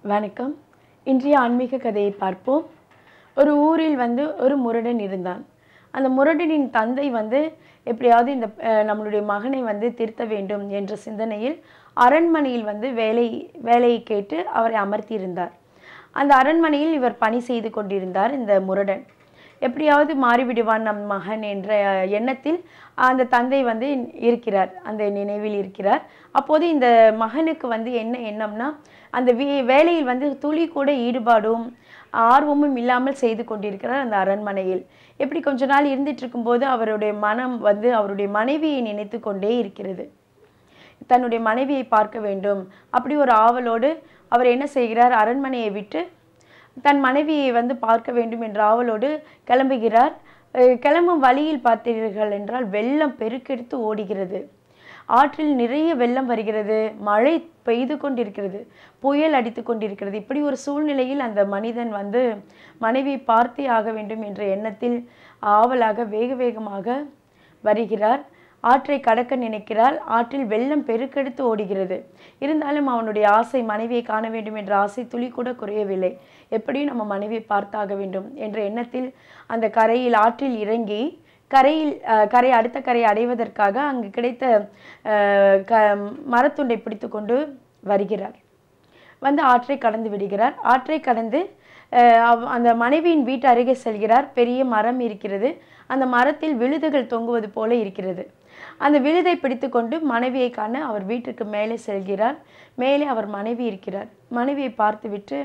வணக்கம் இன்றைய ஆன்மீக கதையை பார்ப்போம் ஒரு ஊரில் வந்து ஒரு முரடன் இருந்தான் அந்த முரடனின் தந்தை வந்து எப்படியாவது இந்த அஹ், நம்மளுடைய மகனை வந்து திருத்த வேண்டும் என்ற சிந்தனையில் அரண்மனையில் வந்து வேலை வேலையை கேட்டு அவரை அமர்த்தியிருந்தார் அந்த அரண்மனையில் இவர் பணி செய்து கொண்டிருந்தார் இந்த முரடன் எப்படியாவது மாறிவிடுவான் நம் மகன் என்ற அஹ், எண்ணத்தில் அந்த தந்தை வந்து இருக்கிறார் அந்த நினைவில் இருக்கிறார் அப்போது இந்த மகனுக்கு வந்து என்ன எண்ணம்னா அந்த வே- வேலையில் வந்து துளி கூட ஈடுபாடும் ஆர்வமும் இல்லாமல் செய்து கொண்டிருக்கிறார் அந்த அரண்மனையில் எப்படி கொஞ்ச நாள் இருந்துட்டு இருக்கும்போது அவருடைய மனம் வந்து அவருடைய மனைவியை நினைத்து கொண்டே இருக்கிறது தன்னுடைய மனைவியை பார்க்க வேண்டும் அப்படி ஒரு ஆவலோடு அவர் என்ன செய்கிறார் அரண்மனையை விட்டு தன் மனைவியை வந்து பார்க்க வேண்டும் என்ற ஆவலோடு கிளம்புகிறார் அஹ் கிளம்பும் வழியில் பார்த்தீர்கள் என்றால் வெள்ளம் பெருக்கெடுத்து ஓடுகிறது ஆற்றில் நிறைய வெள்ளம் வருகிறது மழை பெய்து கொண்டிருக்கிறது புயல் அடித்து கொண்டிருக்கிறது இப்படி ஒரு சூழ்நிலையில் அந்த மனிதன் வந்து மனைவியை பார்த்தே ஆக வேண்டும் என்ற எண்ணத்தில் ஆவலாக வேக வேகமாக வருகிறார் ஆற்றை கடக்க நினைக்கிறார் ஆற்றில் வெள்ளம் பெருக்கெடுத்து ஓடுகிறது இருந்தாலும் அவனுடைய ஆசை மனைவியை காண வேண்டும் என்ற ஆசை துளி கூட குறையவில்லை எப்படியும் நம்ம மனைவியை பார்த்தாக வேண்டும் என்ற எண்ணத்தில் அந்த கரையில் ஆற்றில் இறங்கி கரையில் அஹ், கரை அடுத்த கரையை அடைவதற்காக அங்கு கிடைத்த அஹ், க மரத்துண்டை பிடித்து கொண்டு வருகிறார் வந்து ஆற்றை கடந்து விடுகிறார் ஆற்றை கடந்து அஹ், அவ்- அந்த மனைவியின் வீட்டு அருகே செல்கிறார் பெரிய மரம் இருக்கிறது அந்த மரத்தில் விழுதுகள் தொங்குவது போல இருக்கிறது அந்த விழுதை பிடித்துக்கொண்டு மனைவியை காண அவர் வீட்டுக்கு மேலே செல்கிறார் மேலே அவர் மனைவி இருக்கிறார் மனைவியை பார்த்துவிட்டு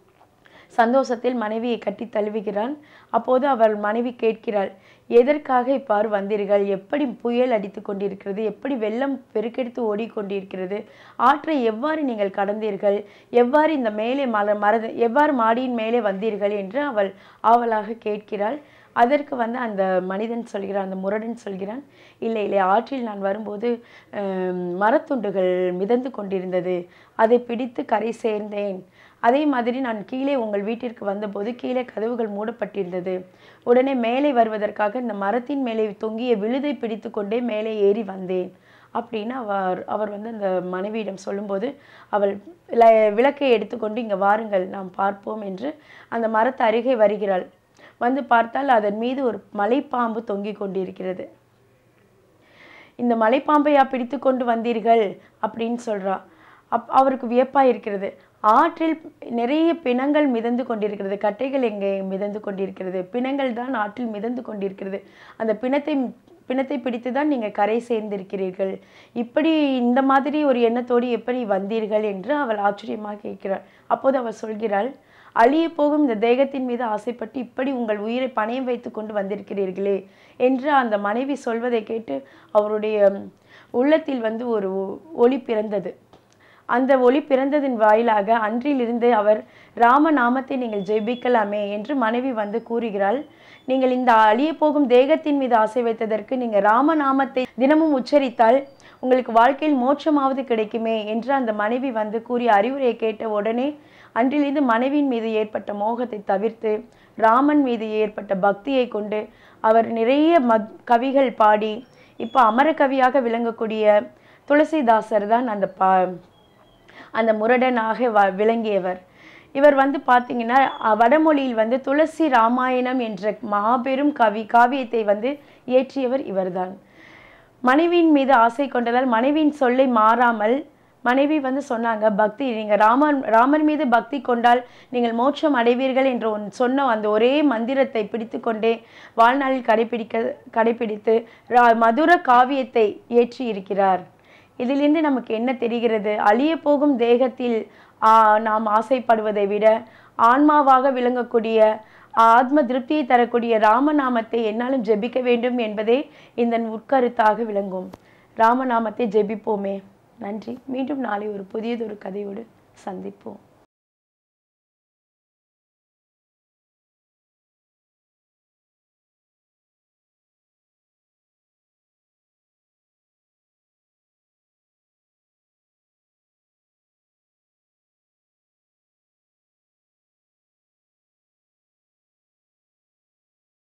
சந்தோஷத்தில் மனைவியை கட்டி தழுவுகிறான் அப்போது அவள் மனைவி கேட்கிறாள் எதற்காக இவ்வாறு வந்தீர்கள் எப்படி புயல் அடித்து கொண்டிருக்கிறது எப்படி வெள்ளம் பெருக்கெடுத்து ஓடிக்கொண்டிருக்கிறது ஆற்றை எவ்வாறு நீங்கள் கடந்தீர்கள் எவ்வாறு இந்த மேலே மல மர எவ்வாறு மாடியின் மேலே வந்தீர்கள் என்று அவள் ஆவலாக கேட்கிறாள் அதற்கு வந்து அந்த மனிதன் சொல்கிறான் அந்த முரடன் சொல்கிறான் இல்லை இல்லை ஆற்றில் நான் வரும்போது அஹ், மரத்துண்டுகள் மிதந்து கொண்டிருந்தது அதை பிடித்து கரை சேர்ந்தேன் அதே மாதிரி நான் கீழே உங்கள் வீட்டிற்கு வந்தபோது கீழே கதவுகள் மூடப்பட்டிருந்தது உடனே மேலே வருவதற்காக இந்த மரத்தின் மேலே தொங்கிய விழுதை பிடித்து கொண்டே மேலே ஏறி வந்தேன் அப்படின்னு அவர் அவர் வந்து அந்த மனைவியிடம் சொல்லும்போது அவள் ல- விளக்கை எடுத்துக்கொண்டு இங்கே வாருங்கள் நாம் பார்ப்போம் என்று அந்த மரத்து அருகே வருகிறாள் வந்து பார்த்தால் அதன் மீது ஒரு மலைப்பாம்பு தொங்கிக் கொண்டிருக்கிறது இந்த மலைப்பாம்பையா பிடித்து கொண்டு வந்தீர்கள் அப்படின்னு சொல்றா அப் அவருக்கு வியப்பா இருக்கிறது ஆற்றில் நிறைய பிணங்கள் மிதந்து கொண்டிருக்கிறது கட்டைகள் எங்கே மிதந்து கொண்டிருக்கிறது பிணங்கள் தான் ஆற்றில் மிதந்து கொண்டிருக்கிறது அந்த பிணத்தை பிணத்தை பிடித்து தான் நீங்கள் கரை சேர்ந்திருக்கிறீர்கள் இப்படி இந்த மாதிரி ஒரு எண்ணத்தோடு எப்படி வந்தீர்கள் என்று அவள் ஆச்சரியமாக கேட்கிறாள் அப்போது அவள் சொல்கிறாள் அழிய போகும் இந்த தேகத்தின் மீது ஆசைப்பட்டு இப்படி உங்கள் உயிரை பணயம் வைத்து கொண்டு வந்திருக்கிறீர்களே என்று அந்த மனைவி சொல்வதை கேட்டு அவருடைய ம், உள்ளத்தில் வந்து ஒரு ஒ- ஒளி பிறந்தது அந்த ஒளி பிறந்ததின் வாயிலாக அன்றிலிருந்து அவர் ராம நாமத்தை நீங்கள் ஜெபிக்கலாமே என்று மனைவி வந்து கூறுகிறாள் நீங்கள் இந்த அழிய போகும் தேகத்தின் மீது ஆசை வைத்ததற்கு நீங்க ராம நாமத்தை தினமும் உச்சரித்தால் உங்களுக்கு வாழ்க்கையில் மோட்சமாவது கிடைக்குமே என்று அந்த மனைவி வந்து கூறிய அறிவுரையை கேட்ட உடனே அன்றிலிருந்து மனைவியின் மீது ஏற்பட்ட மோகத்தை தவிர்த்து ராமன் மீது ஏற்பட்ட பக்தியை கொண்டு அவர் நிறைய மத் கவிகள் பாடி இப்போ அமரகவியாக விளங்கக்கூடிய துளசிதாசர் தான் அந்த பா அந்த முரடனாக வ விளங்கியவர் இவர் வந்து பார்த்தீங்கன்னா அஹ், வடமொழியில் வந்து துளசி ராமாயணம் என்ற மாபெரும் கவி காவியத்தை வந்து இயற்றியவர் இவர்தான் மனைவியின் மீது ஆசை கொண்டதால் மனைவியின் சொல்லை மாறாமல் மனைவி வந்து சொன்னாங்க பக்தி நீங்கள் ராமன் ராமர் மீது பக்தி கொண்டால் நீங்கள் மோட்சம் அடைவீர்கள் என்ற ஒன் சொன்ன அந்த ஒரே மந்திரத்தை பிடித்துக்கொண்டே வாழ்நாளில் கடைபிடிக்க கடைபிடித்து ரா- மதுர காவியத்தை இயற்றி இருக்கிறார் இதிலிருந்து நமக்கு என்ன தெரிகிறது அழிய போகும் தேகத்தில் ஆ, நாம் ஆசைப்படுவதை விட ஆன்மாவாக விளங்கக்கூடிய ஆத்ம திருப்தியை தரக்கூடிய ராமநாமத்தை என்னாலும் ஜெபிக்க வேண்டும் என்பதே இந்த உட்கருத்தாக விளங்கும் ராமநாமத்தை ஜெபிப்போமே நன்றி மீண்டும் நாளை ஒரு புதியதொரு கதையோடு சந்திப்போம்